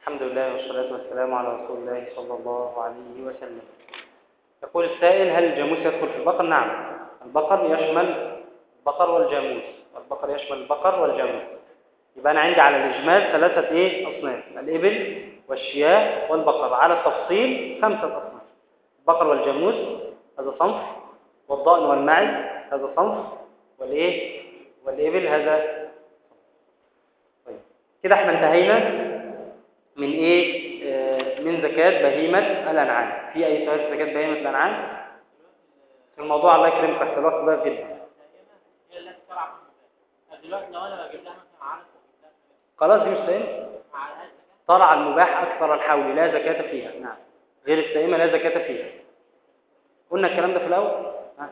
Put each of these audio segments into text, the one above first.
الحمد لله والصلاة والسلام على رسول الله صلى الله عليه وسلم يقول السائل هل الجاموس يدخل في البقر؟ نعم البقر يشمل البقر والجاموس البقر يشمل البقر والجاموس يبقى أنا عندي على الإجمال ثلاثة إيه أصناف الإبل والشياه والبقر على التفصيل خمسة أصناف البقر والجاموس هذا صنف والضأن والمعز هذا صنف والإيه والإبل هذا طيب كده احنا انتهينا من ايه آه من زكاة بهيمة الأنعام في أي سؤال في زكاة بهيمة الأنعام في الموضوع الله يكرمك تحت الوقت ضيق جدا هي اللي تطلع دلوقتي لو انا بجيب لها مثلا عدد خلاص دي مش سائمة مع الهاز طلع المباح أكثر الحول لا زكاة فيها نعم غير السائمة لا زكاة فيها قلنا الكلام ده في الأول ها.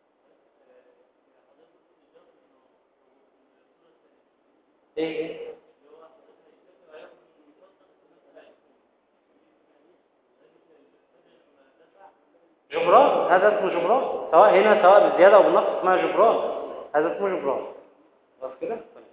ايه ايه جبران هذا اسمه جبران سواء هنا سواء بالزيادة أو بالنقص اسمها جبران هذا اسمه جبران خلاص كده طيب.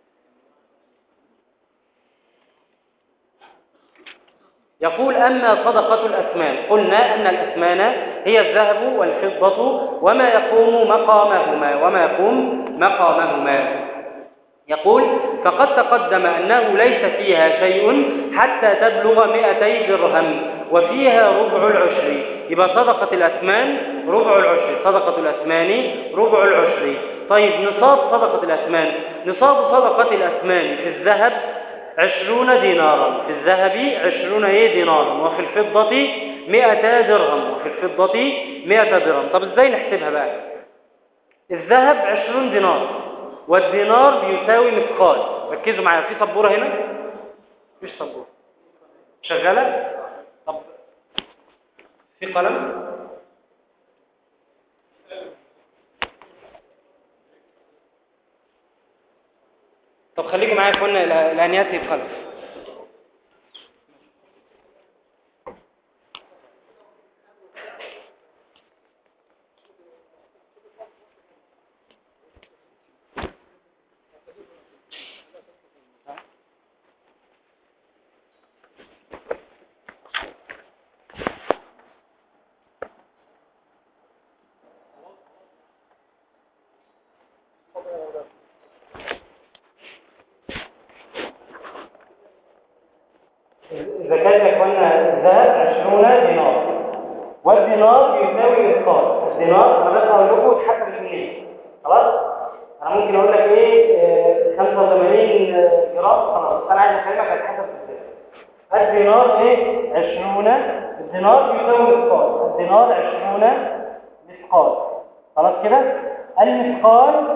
يقول أما صدقة الأثمان قلنا أن الأثمان هي الذهب والفضة وما يقوم مقامهما وما يقوم مقامهما يقول فقد تقدم أنه ليس فيها شيء حتى تبلغ 200 درهم وفيها ربع العشر يبقى صدقة الأثمان ربع العشر صدقة الأثمان ربع العشر طيب نصاب صدقة الأثمان نصاب صدقة الأثمان في الذهب عشرون دينارا في الذهب عشرون ايه دينارا وفي الفضة مئتا درهم وفي الفضة مئتا درهم طب ازاي نحسبها بقى الذهب عشرون دينار والدينار بيساوي مثقال ركزوا معايا في سبورة هنا مفيش سبورة شغالة طب في قلم طب خليكم معايا يا اخوانا الانيات يتخلف زكاة يا اخوانا الذهب 20 دينار والدينار يساوي مثقال الدينار انا بس اقول لكم اتحسب منين خلاص انا ممكن اقول لك ايه آه، 85 جرام خلاص بس انا عايز افهمك هتحسب ازاي الدينار ايه 20 الدينار يساوي مثقال الدينار 20 مثقال خلاص كده المثقال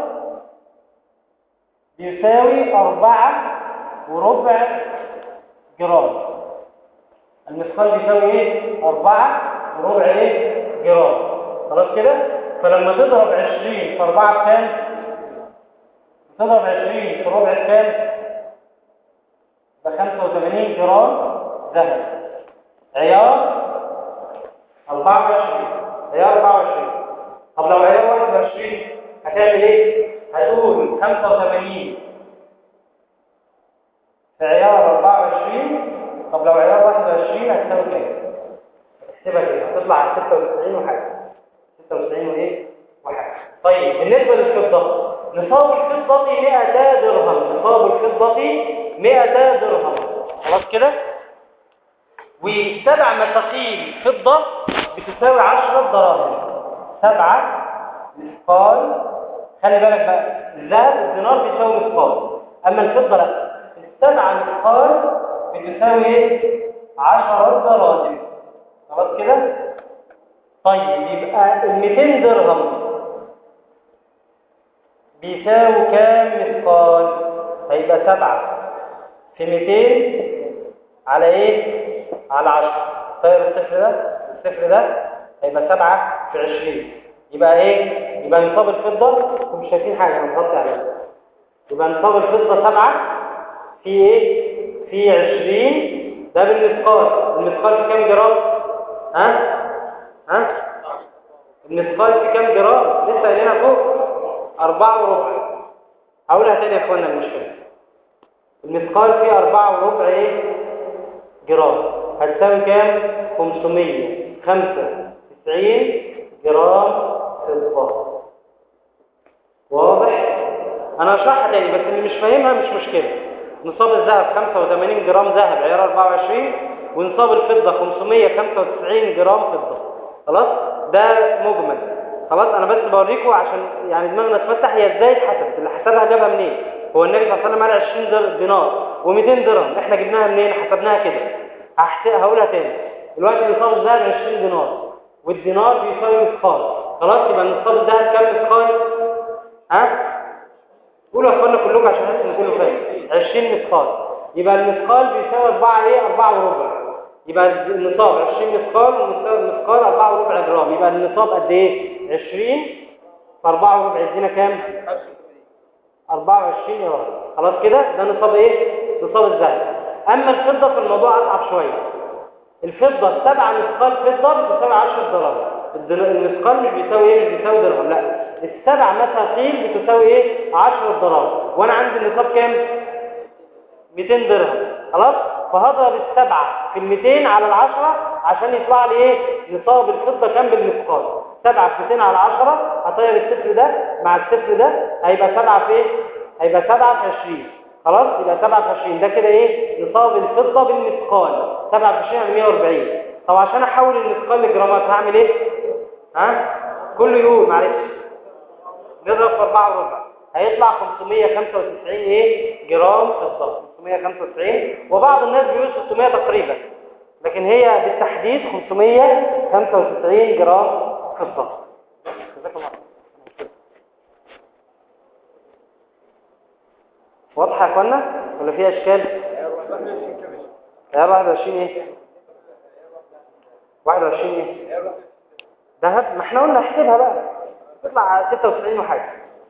بيساوي أربعة وربع جرام المثقال بيساوي ايه أربعة وربع ايه جرام خلاص كده فلما تضرب عشرين في أربعة بكام تضرب عشرين في ربع بكام بخمسة وثمانين جرام ذهب عيار أربعة وعشرين عيار أربعة وعشرين طب لو عيار واحد وعشرين هتعمل ايه هتقول خمسة وثمانين في عيار 24 طب لو عيار 21 هتساوي كام؟ احسبها كده هتطلع 96 وحاجه 96 وايه؟ وحاجه طيب بالنسبه للفضه نصاب الفضه 100 درهم نصاب الفضه 100 درهم خلاص كده؟ وسبع مثاقيل فضه بتساوي 10 دراهم سبعه مثقال خلي بالك بقى الذهب الدينار بيساوي مثقال اما الفضه لا السبعة مثقال بتساوي ايه؟ 10 دراهم خلاص كده؟ طيب يبقى ال 200 درهم بيساوي كام مثقال؟ هيبقى 7 في 200 على ايه؟ على 10 طيب الصفر ده الصفر ده هيبقى 7 في 20 يبقى ايه؟ يبقى نصاب الفضة انتم مش شايفين حاجة انا مغطي عليها يبقى نصاب الفضة 7 في ايه في 20 ده بالمثقال المثقال في كام جرام ها ها المثقال في كام جرام لسه قايلينها فوق أربعة وربع هقولها تاني يا اخوانا المشكلة المثقال فيه أربعة وربع ايه جرام هتساوي كام 595 جرام فضة واضح انا هشرحها تاني بس اللي مش فاهمها مش مشكلة نصاب الذهب 85 جرام ذهب عيار 24 ونصاب الفضة 595 جرام فضة خلاص ده مجمل خلاص انا بس بوريكم عشان يعني دماغنا تفتح هي ازاي اتحسبت اللي حسبها جابها منين هو النبي صلى الله عليه وسلم قال 20 در- دينار و200 درهم احنا جبناها منين حسبناها كده هحس- هقولها تاني دلوقتي نصاب الذهب 20 دينار والدينار بيساوي مثقال خلاص يبقى نصاب الذهب كام مثقال ها قولوا يا اخوانا كلكم عشان احس ان كله فاهم 20 مثقال يبقى المثقال بيساوي 4 ايه 4 وربع يبقى النصاب 20 مثقال والمثقال 4 وربع جرام يبقى النصاب قد ايه 20 في 4 وربع يدينا كام 24 جرام خلاص كده ده نصاب ايه نصاب الذهب اما الفضه في الموضوع اصعب شويه الفضه السبعه مثقال فضه بتساوي 10 دراهم الدر- المثقال مش بيساوي ايه مش بيساوي درهم لا السبع مثاقيل بتساوي ايه 10 دراهم وانا عندي النصاب كام 200 درهم خلاص فهضرب السبعة في ال 200 على العشرة عشان يطلع لي ايه نصاب الفضة كام بالمثقال سبعة في 200 على 10 هطير الصفر ده مع الصفر ده هيبقى سبعة في ايه هيبقى سبعة في 20 خلاص يبقى سبعة في 20 ده كده ايه نصاب الفضة بالمثقال سبعة في 20 يعني 140 طب عشان احول المثقال لجرامات هعمل ايه ها كله يقول معلش نضرب في 4 وربع هيطلع 595 ايه جرام فضة 595 وبعض الناس بيقول 600 تقريبا لكن هي بالتحديد 595 جرام فضة جزاك الله خير. واضحة يا اخوانا ولا فيها اشكال عيار 21 ايه 21 ايه ذهب ما احنا قلنا احسبها بقى تطلع 96 وحاجه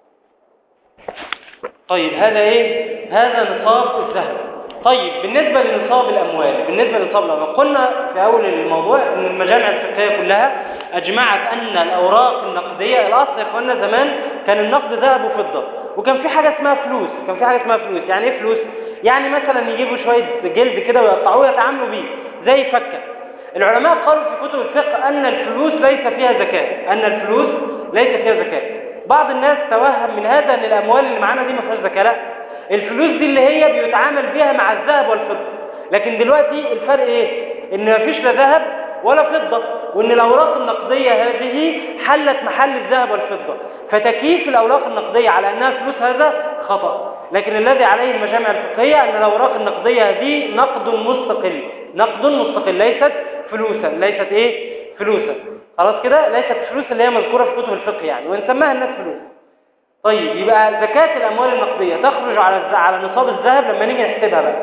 طيب هذا ايه هذا نصاب الذهب طيب بالنسبة لنصاب الأموال بالنسبة لنصاب الأموال قلنا في أول الموضوع أن المجامع الفقهية كلها أجمعت أن الأوراق النقدية الأصل يا إخواننا زمان كان النقد ذهب وفضة وكان في حاجة اسمها فلوس كان في حاجة اسمها فلوس يعني إيه فلوس؟ يعني مثلا يجيبوا شوية جلد كده ويقطعوه يتعاملوا بيه زي فكة العلماء قالوا في كتب الفقه أن الفلوس ليس فيها زكاة أن الفلوس ليس فيها زكاة بعض الناس توهم من هذا أن الأموال اللي معانا دي ما فيهاش زكاة لا الفلوس دي اللي هي بيتعامل بيها مع الذهب والفضة لكن دلوقتي الفرق ايه ان مفيش لا ذهب ولا فضة وان الاوراق النقدية هذه حلت محل الذهب والفضة فتكييف الاوراق النقدية على انها فلوس هذا خطأ لكن الذي عليه المجامع الفقهية ان الاوراق النقدية هذه نقد مستقل نقد مستقل ليست فلوسا ليست ايه فلوسا خلاص كده ليست فلوس اللي هي مذكورة في كتب الفقه يعني ونسميها الناس فلوس طيب يبقى زكاة الأموال النقدية تخرج على الز- على نصاب الذهب لما نيجي نحسبها بقى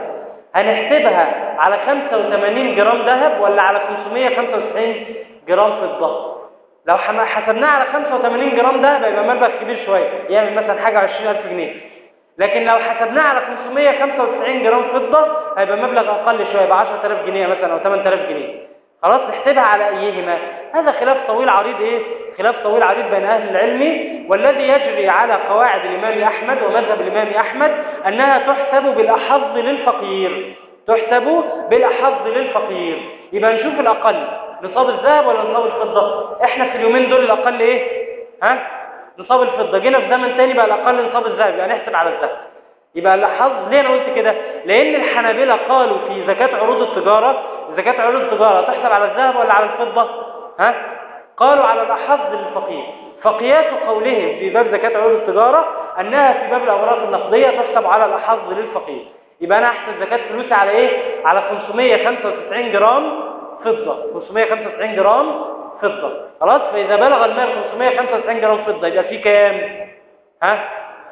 هنحسبها على 85 جرام ذهب ولا على 595 جرام فضة لو حم- حسبناها على 85 جرام ذهب يبقى مبلغ كبير شوية يعمل مثلا حاجة 20000 جنيه لكن لو حسبناها على 595 جرام فضة هيبقى مبلغ أقل شوية يبقى 10000 جنيه مثلا أو 8000 جنيه خلاص نحسبها على أيهما هذا خلاف طويل عريض إيه؟ خلاف طويل عريض بين أهل العلم والذي يجري على قواعد الإمام أحمد ومذهب الإمام أحمد أنها تحسب بالأحظ للفقير تحسب بالأحظ للفقير يبقى نشوف الأقل نصاب الذهب ولا نصاب الفضة احنا في اليومين دول الأقل إيه؟ ها؟ نصاب الفضة جينا في زمن تاني بقى الأقل نصاب الذهب يعني نحسب على الذهب يبقى الحظ ليه انا قلت كده لان الحنابلة قالوا في زكاة عروض التجارة زكاة عروض التجارة تحسب على الذهب ولا على الفضة ها قالوا على الأحظ للفقير فقياس قولهم في باب زكاة عروض التجارة أنها في باب الأوراق النقدية تحسب على الأحظ للفقير يبقى أنا أحسب زكاة فلوسي على إيه؟ على 595 جرام فضة 595 جرام فضة خلاص فإذا بلغ المال 595 جرام فضة يبقى فيه كام؟ ها؟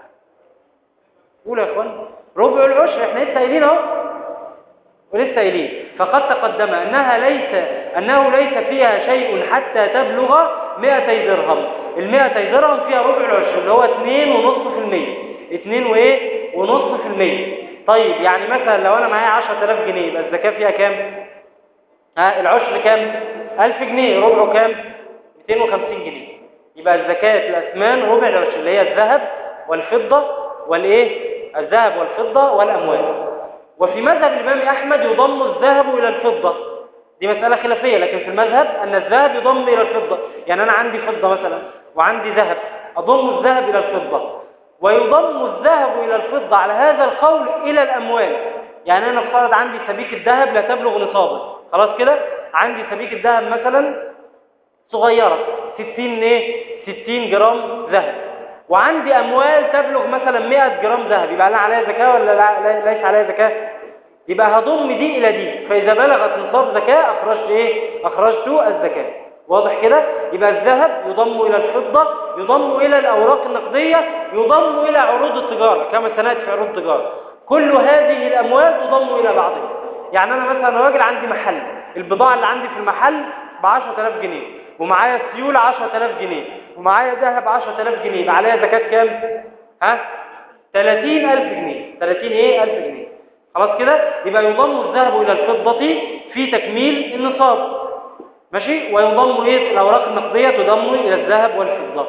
قول يا اخوان ربع العشر احنا لسه قايلين اهو ولسه قايلين فقد تقدم انها ليس انه ليس فيها شيء حتى تبلغ 200 درهم ال 200 درهم فيها ربع العشر اللي هو 2.5% 2 وايه ونص في المية طيب يعني مثلا لو انا معايا 10000 جنيه يبقى الزكاه فيها كام ها العشر كام 1000 جنيه ربعه كام 250 جنيه يبقى الزكاه الاثمان ربع العشر اللي هي الذهب والفضه والايه الذهب والفضة والأموال وفي مذهب الإمام أحمد يضم الذهب إلى الفضة دي مسألة خلافية لكن في المذهب أن الذهب يضم إلى الفضة يعني أنا عندي فضة مثلا وعندي ذهب أضم الذهب إلى الفضة ويضم الذهب إلى الفضة على هذا القول إلى الأموال يعني أنا افترض عندي سبيك الذهب لا تبلغ نصابه خلاص كده عندي سبيك الذهب مثلا صغيرة 60 ايه 60 جرام ذهب وعندي اموال تبلغ مثلا 100 جرام ذهب يبقى انا عليها زكاه ولا لا لا- ليس عليها زكاه يبقى هضم دي الى دي فاذا بلغت نصاب زكاه اخرجت ايه اخرجت الزكاه واضح كده يبقى الذهب يضم الى الفضه يضم الى الاوراق النقديه يضم الى عروض التجاره كما سناتي في عروض التجاره كل هذه الاموال تضم الى بعضها يعني انا مثلا راجل عندي محل البضاعه اللي عندي في المحل ب 10000 جنيه ومعايا سيول 10000 جنيه ومعايا ذهب 10000 جنيه يبقى عليها زكاه كام ها 30000 جنيه 30 ايه 1000 جنيه خلاص كده يبقى يضم الذهب الى الفضه في تكميل النصاب ماشي ويضم ايه الاوراق النقديه تضم الى الذهب والفضه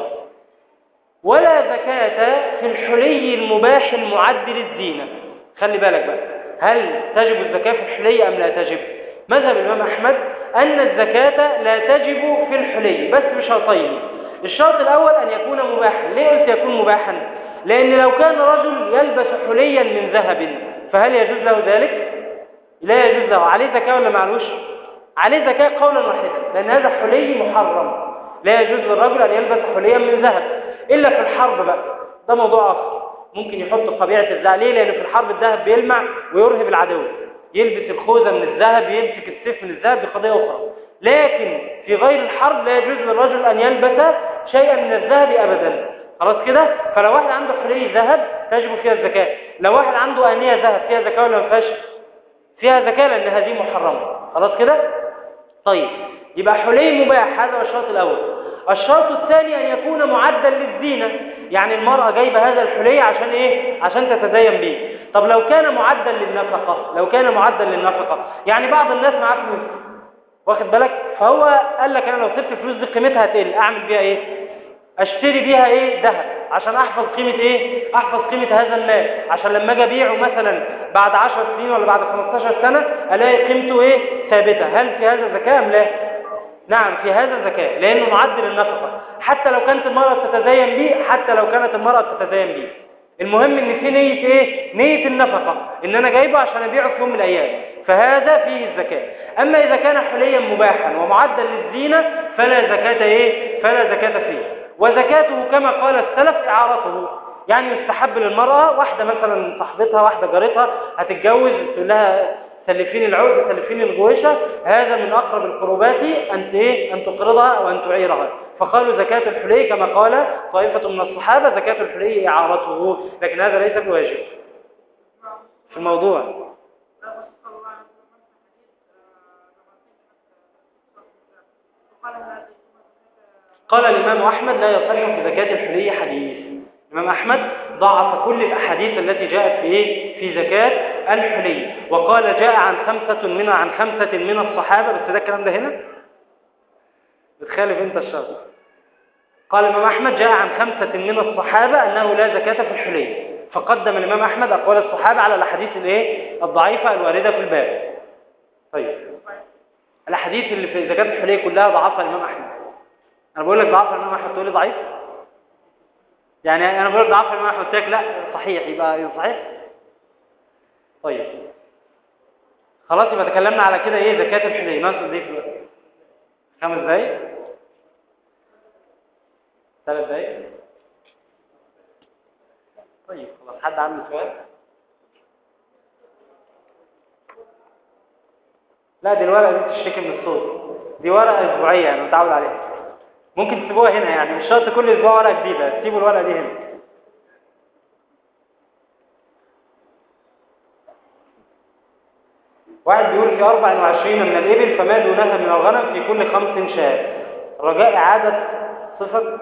ولا زكاة في الحلي المباح المعد للزينة خلي بالك بقى هل تجب الزكاة في الحلي أم لا تجب مذهب الإمام أحمد أن الزكاة لا تجب في الحلي بس بشرطين الشرط الأول أن يكون مباحا ليه قلت يكون مباحا لأن لو كان رجل يلبس حليا من ذهب فهل يجوز له ذلك لا يجوز له عليه زكاة ولا معلوش عليه زكاة قولا واحدا لأن هذا حلي محرم لا يجوز للرجل أن يلبس حليا من ذهب إلا في الحرب بقى ده موضوع آخر ممكن يحط طبيعة الذهب ليه لأن في الحرب الذهب بيلمع ويرهب العدو يلبس الخوذة من الذهب يمسك السيف من الذهب دي قضية أخرى لكن في غير الحرب لا يجوز للرجل أن يلبس شيئا من الذهب أبدا خلاص كده فلو واحد عنده حلي ذهب تجب فيها الزكاة لو واحد عنده آنية ذهب فيها زكاة ولا ما فيهاش فيها زكاة لأن هذه محرمة خلاص كده طيب يبقى حلي مباح هذا هو الشرط الأول الشرط الثاني أن يكون معدا للزينة يعني المرأة جايبة هذا الحلي عشان إيه؟ عشان تتزين به طب لو كان معدا للنفقة لو كان معدا للنفقة يعني بعض الناس معاه فلوس واخد بالك فهو قال لك أنا لو سبت الفلوس دي قيمتها هتقل أعمل بيها إيه؟ اشتري بيها ايه ذهب عشان احفظ قيمة ايه احفظ قيمة هذا المال عشان لما اجي ابيعه مثلا بعد 10 سنين ولا بعد 15 سنة الاقي قيمته ايه ثابتة هل في هذا زكاة ام لا نعم في هذا زكاة لانه معدل النفقة حتى لو كانت المرأة تتزين به حتى لو كانت المرأة تتزين به المهم ان في نية ايه نية النفقة ان انا جايبه عشان ابيعه في يوم من الايام فهذا فيه الزكاة اما اذا كان حليا مباحا ومعدا للزينة فلا زكاة ايه فلا زكاة فيه وزكاته كما قال السلف إعارته يعني يستحب للمرأة واحدة مثلا صاحبتها واحدة جارتها هتتجوز تقول لها سلفين العود سلفين الغويشة هذا من أقرب القربات أن إيه أن تقرضها وأن تعيرها فقالوا زكاة الحلي كما قال طائفة من الصحابة زكاة الحلي إعارته لكن هذا ليس بواجب في الموضوع قال الإمام أحمد لا يصح في زكاة الحلي حديث الإمام أحمد ضعف كل الأحاديث التي جاءت في إيه؟ في زكاة الحلي وقال جاء عن خمسة من عن خمسة من الصحابة بس ده الكلام ده هنا بتخالف أنت الشرط قال الإمام أحمد جاء عن خمسة من الصحابة أنه لا زكاة في الحلي فقدم الإمام أحمد أقوال الصحابة على الأحاديث الإيه؟ الضعيفة الواردة في الباب طيب الأحاديث اللي في زكاة الحلي كلها ضعفها الإمام أحمد انا بقول لك ضعف الامام احمد تقول لي ضعيف يعني انا بقول لك ضعف الامام احمد قلت لك لا صحيح يبقى يبقى صحيح طيب خلاص يبقى تكلمنا على كده ايه زكاه الحلي ناقص قد ايه في الوقت خمس دقايق ثلاث دقايق طيب خلاص حد عنده سؤال لا دي الورقه دي تشتكي من الصوت دي ورقه اسبوعيه انا متعود عليها ممكن تسيبوها هنا يعني مش شرط كل اسبوع ورقه جديده سيبوا الورقه دي هنا واحد بيقول في 24 من الإبل فما دونها من الغنم في كل خمس شاة رجاء إعادة صفة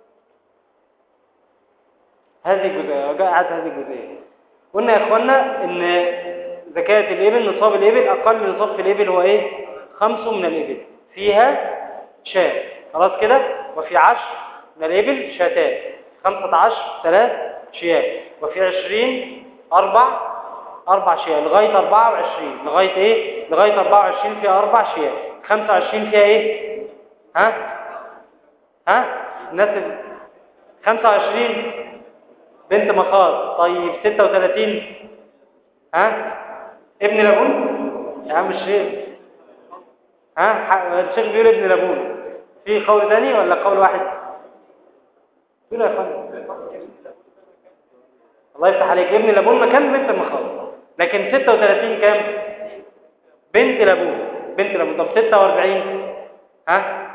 هذه الجزئية رجاء إعادة هذه الجزئية قلنا يا إخوانا إن زكاة الإبل نصاب الإبل أقل نصاب في الإبل هو إيه؟ خمس من الإبل فيها شاة خلاص كده وفي عشر من الإبل شاتان خمسة عشر ثلاث شيات وفي عشرين أربع أربع شياه لغاية 24 لغاية إيه؟ لغاية 24 فيها أربع شياه 25 فيها إيه؟ ها؟ ها؟ الناس ال- 25 بنت مخاض طيب 36 ها؟ ابن لابون؟ يا عم الشيخ ها؟ ح- الشيخ بيقول ابن لابون في قول ثاني ولا قول واحد؟ قولوا يا فندم الله يفتح عليك ابن لابون مكان بنت المخاض لكن 36 كام بنت لابون بنت لابون طب 46 ها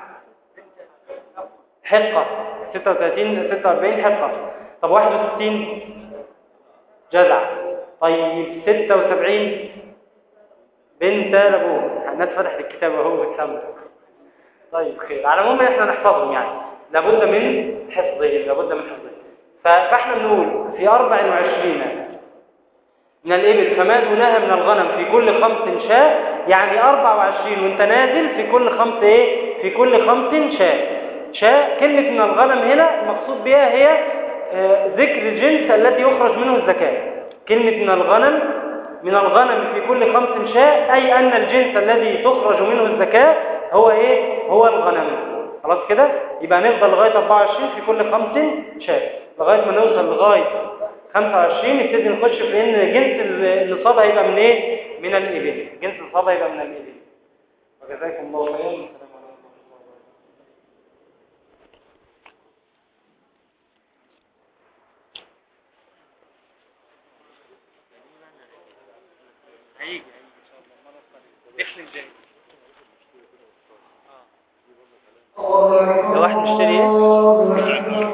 حقة 36 46 حقة طب 61 جزع طيب 76 بنت لابون الناس فتحت الكتاب وهو بتسمع طيب خير على العموم احنا نحفظهم يعني لابد من حفظهم لابد من حفظهم ف- فاحنا بنقول في 24 من الإبل فما دونها من الغنم في كل خمس شاة يعني 24 وانت نازل في كل خمس ايه في كل خمس شاة شاة كلمة من الغنم هنا المقصود بها هي آه، ذكر الجنس التي يخرج منه الزكاة كلمة من الغنم من الغنم في كل خمس شاة أي أن الجنس الذي تخرج منه الزكاة هو إيه؟ هو الغنم خلاص كده؟ يبقى نفضل لغاية 24 في كل خمس شاة لغاية ما نوصل لغاية 25 نبتدي نخش في إن جنس النصاب هيبقى من إيه؟ من الإبل جنس النصاب هيبقى من الإبل وجزاكم الله خيرا والسلام عليكم هيجي هيجي ان شاء الله المره القادمه الاثنين الجاي ده واحد مشتري ايه؟